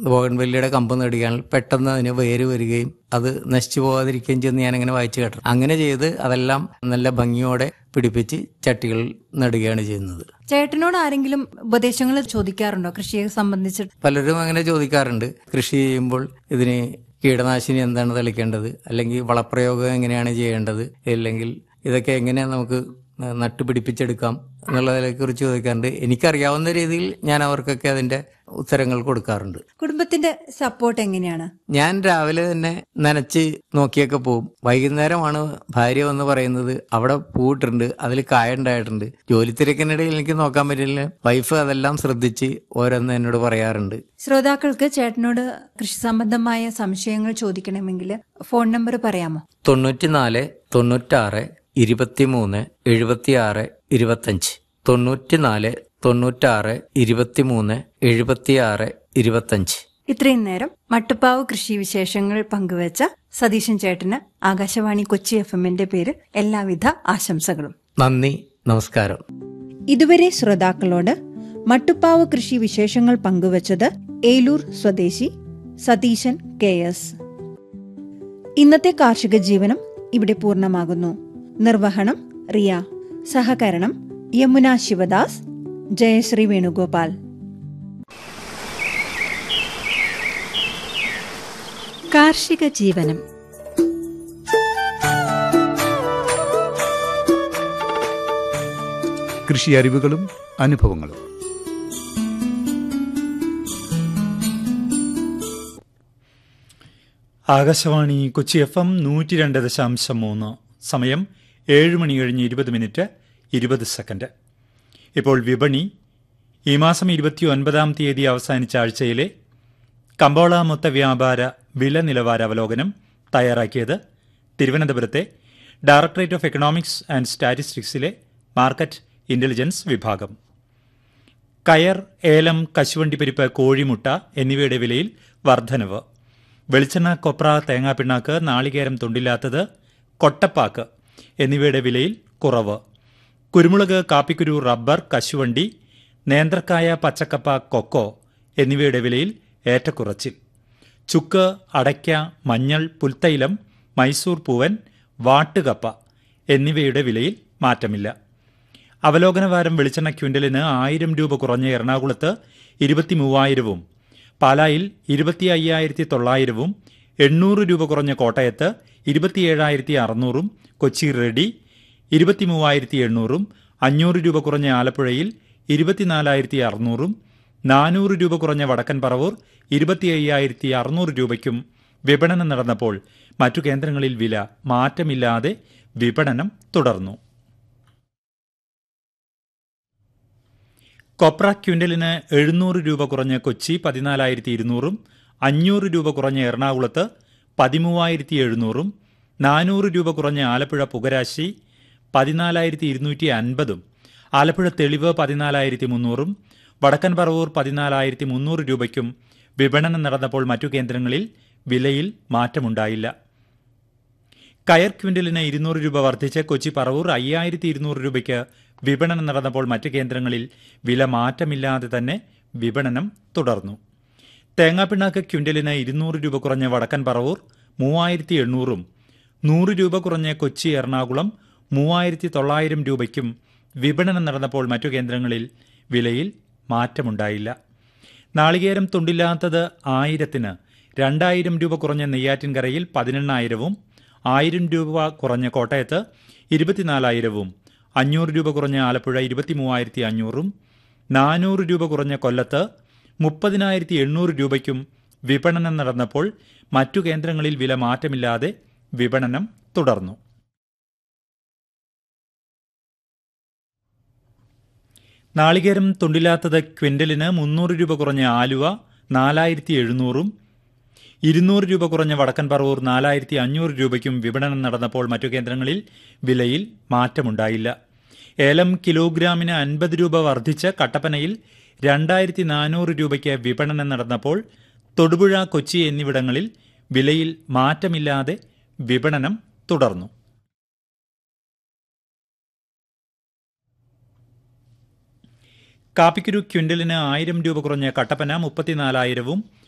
ബോഗൺവെല്ലിയുടെ കമ്പ് നടുകയാണെങ്കിൽ പെട്ടെന്ന് അതിന് വേര് വരികയും അത് നശിച്ചു പോകാതിരിക്കുകയും ചെയ്യുന്ന ഞാനിങ്ങനെ വായിച്ചു കേട്ടു അങ്ങനെ ചെയ്ത് അതെല്ലാം നല്ല ഭംഗിയോടെ പിടിപ്പിച്ച് ചട്ടികൾ നടുകയാണ് ചെയ്യുന്നത് ചേട്ടനോട് ആരെങ്കിലും ഉപദേശങ്ങൾ ചോദിക്കാറുണ്ടോ കൃഷിയെ സംബന്ധിച്ച് പലരും അങ്ങനെ ചോദിക്കാറുണ്ട് കൃഷി ചെയ്യുമ്പോൾ ഇതിന് കീടനാശിനി എന്താണ് തളിക്കേണ്ടത് അല്ലെങ്കിൽ വളപ്രയോഗം എങ്ങനെയാണ് ചെയ്യേണ്ടത് അല്ലെങ്കിൽ ഇതൊക്കെ എങ്ങനെ നമുക്ക് നട്ടുപിടിപ്പിച്ചെടുക്കാം എന്നുള്ളതിനെ കുറിച്ച് ചോദിക്കാറുണ്ട് എനിക്കറിയാവുന്ന രീതിയിൽ ഞാൻ അവർക്കൊക്കെ അതിന്റെ ഉത്തരങ്ങൾ കൊടുക്കാറുണ്ട് കുടുംബത്തിന്റെ സപ്പോർട്ട് എങ്ങനെയാണ് ഞാൻ രാവിലെ തന്നെ നനച്ച് നോക്കിയൊക്കെ പോവും വൈകുന്നേരമാണ് ഭാര്യ വന്ന് പറയുന്നത് അവിടെ പൂവിട്ടുണ്ട് അതിൽ കായ ഉണ്ടായിട്ടുണ്ട് ജോലി തിരക്കിനിടയിൽ എനിക്ക് നോക്കാൻ പറ്റില്ല വൈഫ് അതെല്ലാം ശ്രദ്ധിച്ച് ഓരോന്ന് എന്നോട് പറയാറുണ്ട് ശ്രോതാക്കൾക്ക് ചേട്ടനോട് കൃഷി സംബന്ധമായ സംശയങ്ങൾ ചോദിക്കണമെങ്കിൽ ഫോൺ നമ്പർ പറയാമോ തൊണ്ണൂറ്റിനാല് തൊണ്ണൂറ്റാറ് ഇരുപത്തിമൂന്ന് എഴുപത്തിയാറ് ഇരുപത്തഞ്ച് തൊണ്ണൂറ്റിനാല് തൊണ്ണൂറ്റാറ് ഇരുപത്തിമൂന്ന് എഴുപത്തിയാറ് ഇരുപത്തഞ്ച് ഇത്രയും നേരം മട്ടുപ്പാവ് കൃഷി വിശേഷങ്ങൾ പങ്കുവച്ച സതീശൻ ചേട്ടന് ആകാശവാണി കൊച്ചി എഫ് എമ്മിന്റെ പേര് എല്ലാവിധ ആശംസകളും നന്ദി നമസ്കാരം ഇതുവരെ ശ്രോതാക്കളോട് മട്ടുപ്പാവ് കൃഷി വിശേഷങ്ങൾ പങ്കുവച്ചത് ഏലൂർ സ്വദേശി സതീശൻ കെ എസ് ഇന്നത്തെ കാർഷിക ജീവനം ഇവിടെ പൂർണ്ണമാകുന്നു നിർവഹണം റിയ സഹകരണം യമുന ശിവദാസ് ജയശ്രീ വേണുഗോപാൽ കാർഷിക ജീവനം കൃഷി അറിവുകളും അനുഭവങ്ങളും ആകാശവാണി കൊച്ചി എഫ് എം നൂറ്റി രണ്ട് ദശാംശം മൂന്ന് സമയം ഏഴ് മണി കഴിഞ്ഞ് ഇരുപത് മിനിറ്റ് ഇരുപത് സെക്കൻഡ് ഇപ്പോൾ വിപണി ഈ മാസം ഇരുപത്തി ഒൻപതാം തീയതി അവസാനിച്ച ആഴ്ചയിലെ കമ്പോള മൊത്ത വ്യാപാര വില നിലവാര അവലോകനം തയ്യാറാക്കിയത് തിരുവനന്തപുരത്തെ ഡയറക്ടറേറ്റ് ഓഫ് എക്കണോമിക്സ് ആൻഡ് സ്റ്റാറ്റിസ്റ്റിക്സിലെ മാർക്കറ്റ് ഇന്റലിജൻസ് വിഭാഗം കയർ ഏലം കശുവണ്ടിപ്പരിപ്പ് കോഴിമുട്ട എന്നിവയുടെ വിലയിൽ വർധനവ് വെളിച്ചെണ്ണ കൊപ്ര തേങ്ങാപ്പിണ്ണാക്ക് നാളികേരം തൊണ്ടില്ലാത്തത് കൊട്ടപ്പാക്ക് എന്നിവയുടെ വിലയിൽ കുറവ് കുരുമുളക് കാപ്പിക്കുരു റബ്ബർ കശുവണ്ടി നേന്ത്രക്കായ പച്ചക്കപ്പ കൊക്കോ എന്നിവയുടെ വിലയിൽ ഏറ്റക്കുറച്ചിൽ ചുക്ക് അടയ്ക്ക മഞ്ഞൾ പുൽത്തൈലം മൈസൂർ പൂവൻ വാട്ടുകപ്പ എന്നിവയുടെ വിലയിൽ മാറ്റമില്ല അവലോകനവാരം വെളിച്ചെണ്ണ ക്വിൻ്റലിന് ആയിരം രൂപ കുറഞ്ഞ എറണാകുളത്ത് ഇരുപത്തി മൂവായിരവും പാലായിൽ ഇരുപത്തി അയ്യായിരത്തി തൊള്ളായിരവും എണ്ണൂറ് രൂപ കുറഞ്ഞ കോട്ടയത്ത് ഇരുപത്തിയേഴായിരത്തി അറുന്നൂറും കൊച്ചി റെഡി ഇരുപത്തി മൂവായിരത്തി എണ്ണൂറും അഞ്ഞൂറ് രൂപ കുറഞ്ഞ ആലപ്പുഴയിൽ ഇരുപത്തിനാലായിരത്തി അറുന്നൂറും നാനൂറ് രൂപ കുറഞ്ഞ വടക്കൻ പറവൂർ ഇരുപത്തി അയ്യായിരത്തി അറുന്നൂറ് രൂപയ്ക്കും വിപണനം നടന്നപ്പോൾ മറ്റു കേന്ദ്രങ്ങളിൽ വില മാറ്റമില്ലാതെ വിപണനം തുടർന്നു കൊപ്ര ക്വിൻ്റലിന് എഴുന്നൂറ് രൂപ കുറഞ്ഞ കൊച്ചി പതിനാലായിരത്തി ഇരുന്നൂറും അഞ്ഞൂറ് രൂപ കുറഞ്ഞ എറണാകുളത്ത് പതിമൂവായിരത്തി എഴുന്നൂറും നാനൂറ് രൂപ കുറഞ്ഞ ആലപ്പുഴ പുകരാശി പതിനാലായിരത്തി ഇരുന്നൂറ്റി അൻപതും ആലപ്പുഴ തെളിവ് പതിനാലായിരത്തി മുന്നൂറും വടക്കൻ പറവൂർ പതിനാലായിരത്തി മുന്നൂറ് രൂപയ്ക്കും വിപണനം നടന്നപ്പോൾ മറ്റു കേന്ദ്രങ്ങളിൽ വിലയിൽ മാറ്റമുണ്ടായില്ല കയർ ക്വിൻ്റലിന് ഇരുന്നൂറ് രൂപ വർദ്ധിച്ച് കൊച്ചി പറവൂർ അയ്യായിരത്തി ഇരുന്നൂറ് രൂപയ്ക്ക് വിപണനം നടന്നപ്പോൾ മറ്റു കേന്ദ്രങ്ങളിൽ വില മാറ്റമില്ലാതെ തന്നെ വിപണനം തുടർന്നു തേങ്ങാപ്പിണ്ണാക്ക് ക്വിൻ്റലിന് ഇരുന്നൂറ് രൂപ കുറഞ്ഞ വടക്കൻ പറവൂർ മൂവായിരത്തി എണ്ണൂറും നൂറ് രൂപ കുറഞ്ഞ കൊച്ചി എറണാകുളം മൂവായിരത്തി തൊള്ളായിരം രൂപയ്ക്കും വിപണനം നടന്നപ്പോൾ മറ്റു കേന്ദ്രങ്ങളിൽ വിലയിൽ മാറ്റമുണ്ടായില്ല നാളികേരം തുണ്ടില്ലാത്തത് ആയിരത്തിന് രണ്ടായിരം രൂപ കുറഞ്ഞ നെയ്യാറ്റിൻകരയിൽ പതിനെണ്ണായിരവും ആയിരം രൂപ കുറഞ്ഞ കോട്ടയത്ത് ഇരുപത്തിനാലായിരവും അഞ്ഞൂറ് രൂപ കുറഞ്ഞ ആലപ്പുഴ ഇരുപത്തി മൂവായിരത്തി അഞ്ഞൂറും നാനൂറ് രൂപ കുറഞ്ഞ കൊല്ലത്ത് മുപ്പതിനായിരത്തി എണ്ണൂറ് രൂപയ്ക്കും വിപണനം നടന്നപ്പോൾ മറ്റു കേന്ദ്രങ്ങളിൽ വില മാറ്റമില്ലാതെ വിപണനം തുടർന്നു നാളികേരം തുണ്ടില്ലാത്തത് ക്വിൻ്റലിന് മുന്നൂറ് രൂപ കുറഞ്ഞ ആലുവ നാലായിരത്തി എഴുന്നൂറും ഇരുന്നൂറ് രൂപ കുറഞ്ഞ വടക്കൻ പറവൂർ നാലായിരത്തി അഞ്ഞൂറ് രൂപയ്ക്കും വിപണനം നടന്നപ്പോൾ മറ്റു കേന്ദ്രങ്ങളിൽ വിലയിൽ മാറ്റമുണ്ടായില്ല ഏലം കിലോഗ്രാമിന് അൻപത് രൂപ വർദ്ധിച്ച് കട്ടപ്പനയിൽ രണ്ടായിരത്തി നാനൂറ് രൂപയ്ക്ക് വിപണനം നടന്നപ്പോൾ തൊടുപുഴ കൊച്ചി എന്നിവിടങ്ങളിൽ വിലയിൽ മാറ്റമില്ലാതെ വിപണനം തുടർന്നു കാപ്പിക്കുരു ക്വിൻ്റലിന് ആയിരം രൂപ കുറഞ്ഞ കട്ടപ്പന മുപ്പത്തിനാലായിരവും